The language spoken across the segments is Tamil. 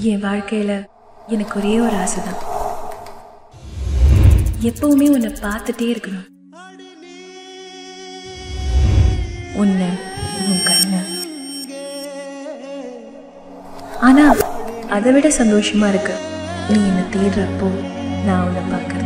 என் வாழ்க்கையில் எனக்கு ஒரே ஒரு ஆசை தான் எப்பவுமே உன்னை பார்த்துட்டே இருக்கணும் உன்னை உன் கண்ணு ஆனா அதை விட சந்தோஷமா இருக்கு நீ என்னை தேடுறப்போ நான் உன்னை பார்க்கறது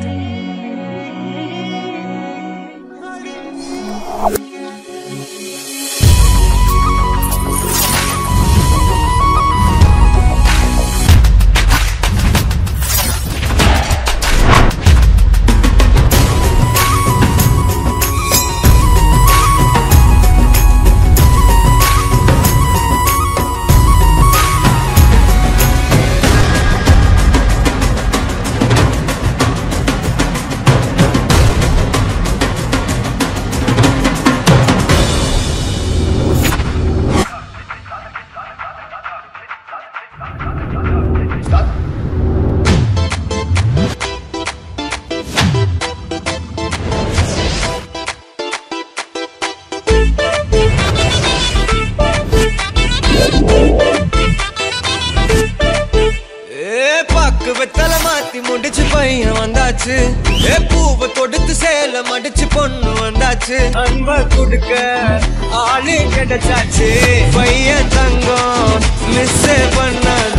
ஏ பாக்கு வெத்தல மாத்தி முடிச்சு பையன் வந்தாச்சு ஏ பூவை தொடுத்து சேல மடிச்சு பொண்ணு வந்தாச்சு அன்ப கொடுக்க ஆளு கிடைச்சாச்சு பையன் தங்கம் மிஸ் பண்ணாத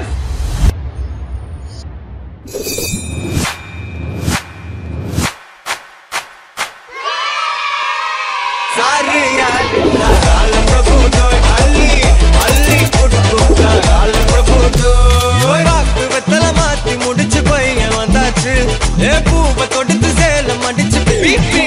சாரி யாரு கால பிரபு தோய் அள்ளி அள்ளி கொடுக்கும் கால பிரபு தோய் பாக்கு வெத்தல மாத்தி முடிச்சு பையன் வந்தாச்சு ஏ பூவை தொடுத்து சேல மடிச்சு பிபி